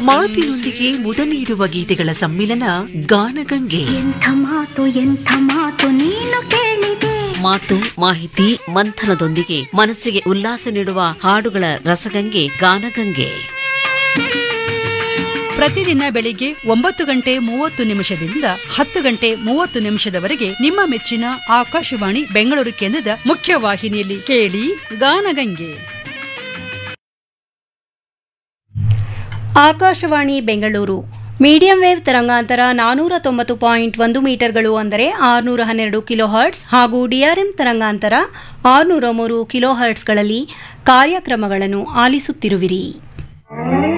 ಮಾತಿನೊಂದಿಗೆ ಮುದ ನೀಡುವ ಗೀತೆಗಳ ಸಮ್ಮಿಲನ ಗಾನಗಂಗೆ ಎಂಥ ಮಾತು ಎಂಥ ಮಾತು ನೀನು ಕೇಳಿದೆ ಮಾತು ಮಾಹಿತಿ ಮಂಥನದೊಂದಿಗೆ ಮನಸ್ಸಿಗೆ ಉಲ್ಲಾಸ ನೀಡುವ ಹಾಡುಗಳ ರಸಗಂಗೆ ಗಾನಗಂಗೆ ಪ್ರತಿದಿನ ಬೆಳಿಗ್ಗೆ ಒಂಬತ್ತು ಗಂಟೆ ಮೂವತ್ತು ನಿಮಿಷದಿಂದ ಹತ್ತು ಗಂಟೆ ಮೂವತ್ತು ನಿಮಿಷದವರೆಗೆ ನಿಮ್ಮ ಮೆಚ್ಚಿನ ಆಕಾಶವಾಣಿ ಬೆಂಗಳೂರು ಕೇಂದ್ರದ ಮುಖ್ಯವಾಹಿನಿಯಲ್ಲಿ ಕೇಳಿ ಗಾನಗಂಗೆ ಆಕಾಶವಾಣಿ ಬೆಂಗಳೂರು ಮೀಡಿಯಂ ವೇವ್ ತರಂಗಾಂತರ ನಾನೂರ ತೊಂಬತ್ತು ಪಾಯಿಂಟ್ ಒಂದು ಮೀಟರ್ಗಳು ಅಂದರೆ ಆರುನೂರ ಹನ್ನೆರಡು ಕಿಲೋ ಹರ್ಟ್ಸ್ ಹಾಗೂ ಡಿಆರ್ಎಂ ತರಂಗಾಂತರ ಆರುನೂರ ಮೂರು ಕಿಲೋ ಹರ್ಟ್ಸ್ಗಳಲ್ಲಿ ಕಾರ್ಯಕ್ರಮಗಳನ್ನು ಆಲಿಸುತ್ತಿರುವಿರಿ